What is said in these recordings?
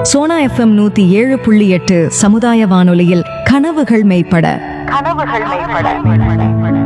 Sona FM நூத்தி ஏழு புள்ளி எட்டு சமுதாய வானொலியில் கனவுகள் மெய்ப்பட கனவுகள் மேம்பட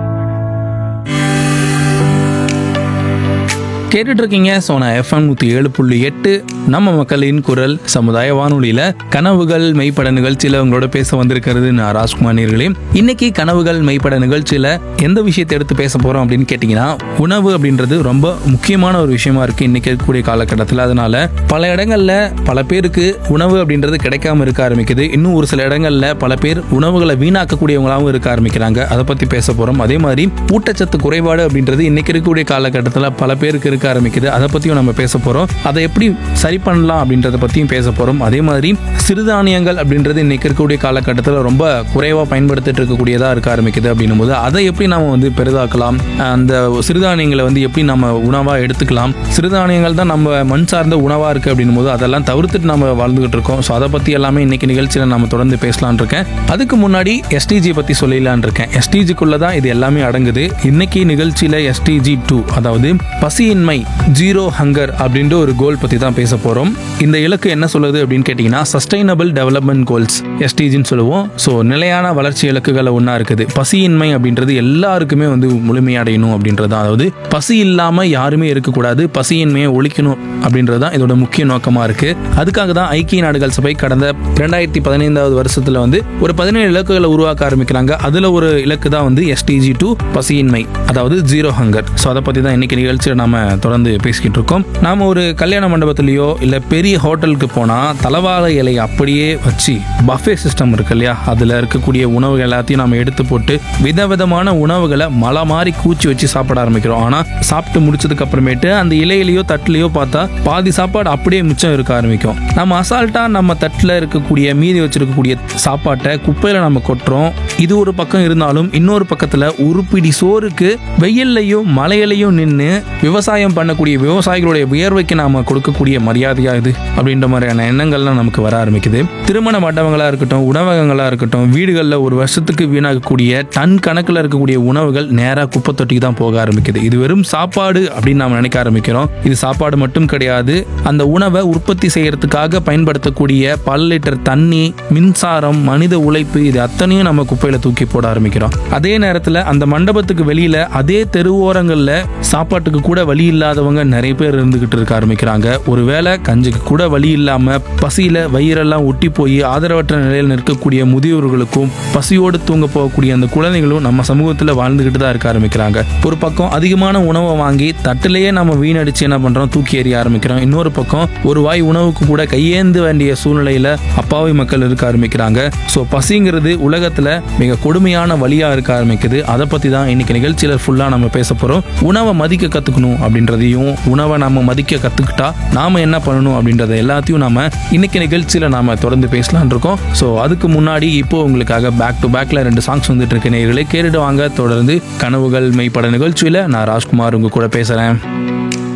கேட்டுட்டு இருக்கீங்க சோனா எஃப்எம் நூற்றி ஏழு புள்ளி எட்டு நம்ம மக்களின் குரல் சமுதாய வானொலியில் கனவுகள் மெய்ப்பட நிகழ்ச்சியில் உங்களோட பேச வந்திருக்கிறது நான் ராஜ்குமார் நேர்களே இன்னைக்கு கனவுகள் மெய்ப்பட நிகழ்ச்சியில் எந்த விஷயத்தை எடுத்து பேச போகிறோம் அப்படின்னு கேட்டிங்கன்னா உணவு அப்படின்றது ரொம்ப முக்கியமான ஒரு விஷயமா இருக்குது இன்னைக்கு இருக்கக்கூடிய காலகட்டத்தில் அதனால பல இடங்களில் பல பேருக்கு உணவு அப்படின்றது கிடைக்காம இருக்க ஆரம்பிக்குது இன்னும் ஒரு சில இடங்களில் பல பேர் உணவுகளை வீணாக்கக்கூடியவங்களாகவும் இருக்க ஆரம்பிக்கிறாங்க அதை பற்றி பேச போகிறோம் அதே மாதிரி ஊட்டச்சத்து குறைபாடு அப்படின்றது இன்னைக்கு இருக்கக்கூடிய காலகட்டத்தில் பல பேருக்கு இருக்க ஆரம்பிக்குது அதை பற்றியும் நம்ம பேச போகிறோம் அதை எப்படி சரி பண்ணலாம் அப்படின்றத பற்றியும் பேச போகிறோம் அதே மாதிரி சிறுதானியங்கள் அப்படின்றது இன்னைக்கு இருக்கக்கூடிய காலகட்டத்தில் ரொம்ப குறைவாக பயன்படுத்திட்டு இருக்கக்கூடியதாக இருக்க ஆரம்பிக்குது அப்படின்னும் போது அதை எப்படி நம்ம வந்து பெரிதாக்கலாம் அந்த சிறுதானியங்களை வந்து எப்படி நம்ம உணவாக எடுத்துக்கலாம் சிறுதானியங்கள் தான் நம்ம மண் சார்ந்த உணவாக இருக்குது அப்படின்னும் போது அதெல்லாம் தவிர்த்துட்டு நம்ம வாழ்ந்துகிட்டு இருக்கோம் ஸோ அதை பற்றி எல்லாமே இன்னைக்கு நிகழ்ச்சியில் நம்ம தொடர்ந்து பேசலாம்னு இருக்கேன் அதுக்கு முன்னாடி எஸ்டிஜி பற்றி சொல்லிடலான்னு இருக்கேன் எஸ்டிஜிக்குள்ளே தான் இது எல்லாமே அடங்குது இன்னைக்கு நிகழ்ச்சியில் எஸ்டிஜி டூ அதாவது பசியின்மை ஜீரோ ஹங்கர் அப்படின்ற ஒரு கோல் பற்றி தான் பேச போகிறோம் இந்த இலக்கு என்ன சொல்லுது அப்படின்னு கேட்டிங்கன்னா சஸ்டைனபிள் டெவலப்மெண்ட் கோல்ஸ் எஸ்டிஜின்னு சொல்லுவோம் ஸோ நிலையான வளர்ச்சி இலக்குகளை ஒன்றா இருக்குது பசியின்மை அப்படின்றது எல்லாருக்குமே வந்து முழுமையடையணும் அப்படின்றது தான் அதாவது பசி இல்லாமல் யாருமே இருக்கக்கூடாது பசியின்மையை ஒழிக்கணும் அப்படின்றது தான் இதோட முக்கிய நோக்கமாக இருக்குது அதுக்காக தான் ஐக்கிய நாடுகள் சபை கடந்த ரெண்டாயிரத்தி பதினைந்தாவது வருஷத்தில் வந்து ஒரு பதினேழு இலக்குகளை உருவாக்க ஆரம்பிக்கிறாங்க அதில் ஒரு இலக்கு தான் வந்து எஸ்டிஜி டூ பசியின்மை அதாவது ஜீரோ ஹங்கர் ஸோ அதை பற்றி தான் இன்னைக்கு நிகழ்ச்சியில் நாம தொடர்ந்து பேசிக்கிட்டு இருக்கோம் நாம ஒரு கல்யாண மண்டபத்திலேயோ இல்லை பெரிய ஹோட்டலுக்கு போனால் தலவாழை இலையை அப்படியே வச்சு பஃபே சிஸ்டம் இருக்கு இல்லையா அதில் இருக்கக்கூடிய உணவுகள் எல்லாத்தையும் நம்ம எடுத்து போட்டு விதவிதமான உணவுகளை மலை மாதிரி கூச்சி வச்சு சாப்பிட ஆரம்பிக்கிறோம் ஆனால் சாப்பிட்டு முடிச்சதுக்கு அப்புறமேட்டு அந்த இலையிலையோ தட்டுலையோ பார்த்தா பாதி சாப்பாடு அப்படியே மிச்சம் இருக்க ஆரம்பிக்கும் நம்ம அசால்ட்டா நம்ம தட்டில் இருக்கக்கூடிய மீதி வச்சிருக்கக்கூடிய சாப்பாட்டை குப்பையில நம்ம கொட்டுறோம் இது ஒரு பக்கம் இருந்தாலும் இன்னொரு பக்கத்துல உருப்பிடி சோறுக்கு வெயில்லையும் மலையிலையும் நின்று விவசாயம் பண்ணக்கூடிய விவசாயிகளுடைய வியர்வைக்கு நாம கொடுக்கக்கூடிய மரியாதையா இது அப்படின்ற மாதிரியான எண்ணங்கள்லாம் நமக்கு வர ஆரம்பிக்குது திருமண மண்டபங்களா இருக்கட்டும் உணவகங்களா இருக்கட்டும் வீடுகளில் ஒரு வருஷத்துக்கு வீணாகக்கூடிய டன் கணக்கில் இருக்கக்கூடிய உணவுகள் நேரா குப்பை தொட்டிக்கு தான் போக ஆரம்பிக்குது இது வெறும் சாப்பாடு அப்படின்னு நாம நினைக்க ஆரம்பிக்கிறோம் இது சாப்பாடு மட்டும் கிடையாது அந்த உணவை உற்பத்தி செய்யறதுக்காக பயன்படுத்தக்கூடிய பல லிட்டர் தண்ணி மின்சாரம் மனித உழைப்பு இது அத்தனையும் நம்ம குப்பையில தூக்கி போட ஆரம்பிக்கிறோம் அதே நேரத்தில் அந்த மண்டபத்துக்கு வெளியில அதே தெருவோரங்கள்ல சாப்பாட்டுக்கு கூட வழி இல்லாதவங்க நிறைய பேர் இருந்துகிட்டு இருக்க ஆரம்பிக்கிறாங்க ஒருவேளை கஞ்சிக்கு கூட வழி இல்லாம பசியில வயிறெல்லாம் ஒட்டி போய் ஆதரவற்ற நிலையில் நிற்கக்கூடிய முதியோர்களுக்கும் பசியோடு தூங்க போகக்கூடிய அந்த குழந்தைகளும் நம்ம சமூகத்தில் வாழ்ந்துகிட்டு தான் இருக்க ஆரம்பிக்கிறாங்க ஒரு பக்கம் அதிகமான உணவை வாங்கி தட்டிலேயே நம்ம வீணடிச்சு என்ன பண்றோம் தூக்கி எறிய ஆரம்பிக்கிறோம் இன்னொரு பக்கம் ஒரு வாய் உணவுக்கு கூட கையேந்து வேண்டிய சூழ்நிலையில அப்பாவி மக்கள் இருக்க ஆரம்பிக்கிறாங்க ஸோ பசிங்கிறது உலகத்துல மிக கொடுமையான வழியா இருக்க ஆரம்பிக்குது அதை பத்தி தான் இன்னைக்கு நிகழ்ச்சியில ஃபுல்லா நம்ம பேச போறோம் உணவை மதிக்க கத்துக்கணும் அப்படின்றதையும் உணவை நம்ம மதிக்க கத்துக்கிட்டா நாம என்ன பண்ணணும் அப்படின்றத எல்லாத்தையும் நாம இன்னைக்கு நிகழ்ச்சியில நாம தொடர்ந்து பேசலாம்னு இருக்கோம் ஸோ அதுக்கு முன்னாடி இப்போ உங்களுக்காக பேக் டு பேக்ல ரெண்டு சாங்ஸ் வந்துட்டு இருக்க நேர்களை கேட்டுட்டு வாங்க தொடர்ந்து கனவுகள் மெய்ப்பட நிகழ்ச்சியில நான் ராஜ்குமார் உங்க கூட பேசுறேன்